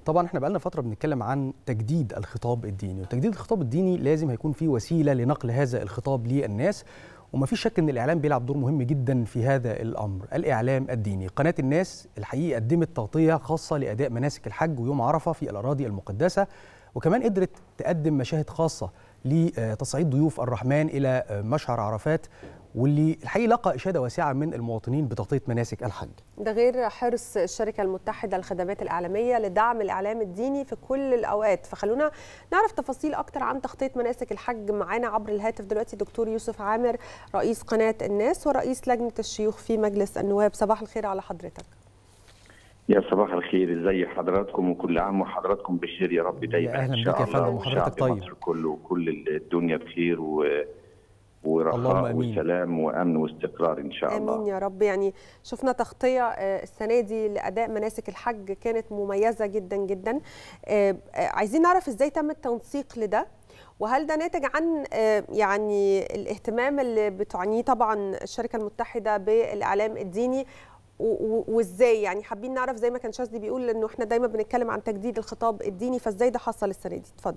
طبعا احنا بقالنا فتره بنتكلم عن تجديد الخطاب الديني وتجديد الخطاب الديني لازم هيكون فيه وسيله لنقل هذا الخطاب للناس وما فيش شك ان الاعلام بيلعب دور مهم جدا في هذا الامر الاعلام الديني قناه الناس الحقيقه قدمت تغطيه خاصه لاداء مناسك الحج ويوم عرفه في الاراضي المقدسه وكمان قدرت تقدم مشاهد خاصه لتصعيد ضيوف الرحمن الى مشعر عرفات واللي الحقيقه لقى اشاده واسعه من المواطنين بتغطيه مناسك الحج. ده غير حرص الشركه المتحده للخدمات الاعلاميه لدعم الاعلام الديني في كل الاوقات، فخلونا نعرف تفاصيل اكتر عن تغطيه مناسك الحج معانا عبر الهاتف دلوقتي دكتور يوسف عامر رئيس قناه الناس ورئيس لجنه الشيوخ في مجلس النواب، صباح الخير على حضرتك. يا صباح الخير ازي حضراتكم وكل عام وحضراتكم بخير يا رب دايما اهلا بك يا فندم وحضرتك طيب مصر كله وكل الدنيا بخير و ورخاء وسلام وامن واستقرار ان شاء الله امين يا رب يعني شفنا تغطيه السنه دي لاداء مناسك الحج كانت مميزه جدا جدا عايزين نعرف ازاي تم التنسيق لده وهل ده ناتج عن يعني الاهتمام اللي بتعنيه طبعا الشركه المتحده بالاعلام الديني وازاي يعني حابين نعرف زي ما كان شاذلي بيقول انه احنا دايما بنتكلم عن تجديد الخطاب الديني فازاي ده حصل السنه دي اتفضل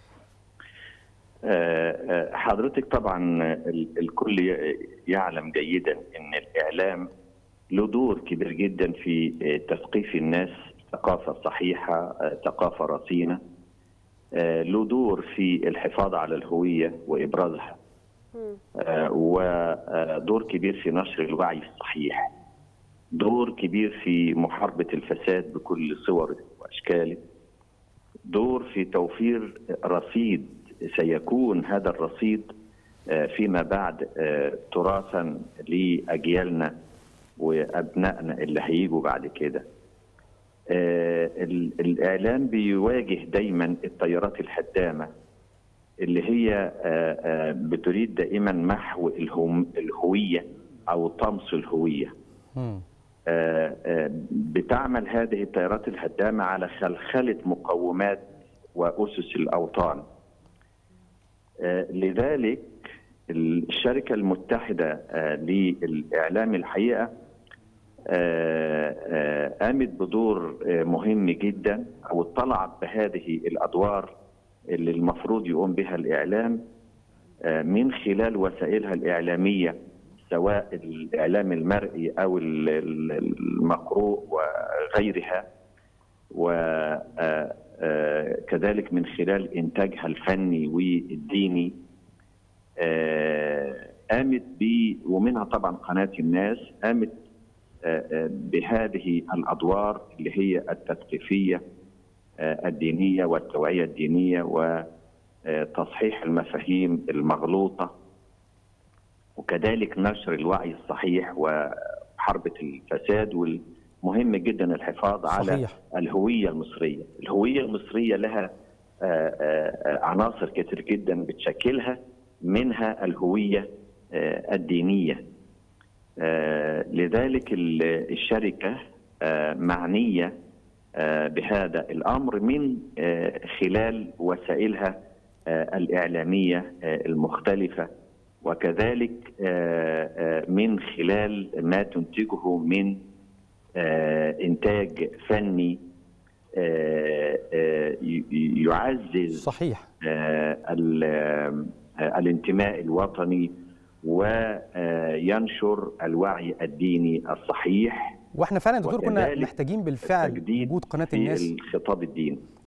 حضرتك طبعا الكل يعلم جيدا ان الاعلام له دور كبير جدا في تثقيف الناس ثقافه صحيحه ثقافه رصينه له دور في الحفاظ على الهويه وابرازها ودور كبير في نشر الوعي الصحيح دور كبير في محاربه الفساد بكل صوره واشكاله دور في توفير رصيد سيكون هذا الرصيد فيما بعد تراثا لاجيالنا وابنائنا اللي هيجوا بعد كده. الاعلام بيواجه دايما التيارات الهدامه اللي هي بتريد دائما محو الهويه او طمس الهويه. بتعمل هذه التيارات الهدامه على خلخله مقومات واسس الاوطان. لذلك الشركة المتحدة للإعلام الحقيقة قامت بدور مهم جدا أو اطلعت بهذه الأدوار اللي المفروض يقوم بها الإعلام من خلال وسائلها الإعلامية سواء الإعلام المرئي أو المقروء وغيرها و كذلك من خلال انتاجها الفني والديني قامت ب ومنها طبعا قناه الناس قامت بهذه الادوار اللي هي التثقيفيه الدينيه والتوعيه الدينيه وتصحيح المفاهيم المغلوطه وكذلك نشر الوعي الصحيح وحربه الفساد وال مهم جدا الحفاظ على صحيح. الهويه المصريه، الهويه المصريه لها عناصر كتير جدا بتشكلها منها الهويه الدينيه. لذلك الشركه معنيه بهذا الامر من خلال وسائلها الاعلاميه المختلفه وكذلك من خلال ما تنتجه من انتاج فني يعزز صحيح الانتماء الوطني وينشر الوعي الديني الصحيح واحنا فعلا دكتور كنا محتاجين بالفعل وجود قناه الناس الخطاب الديني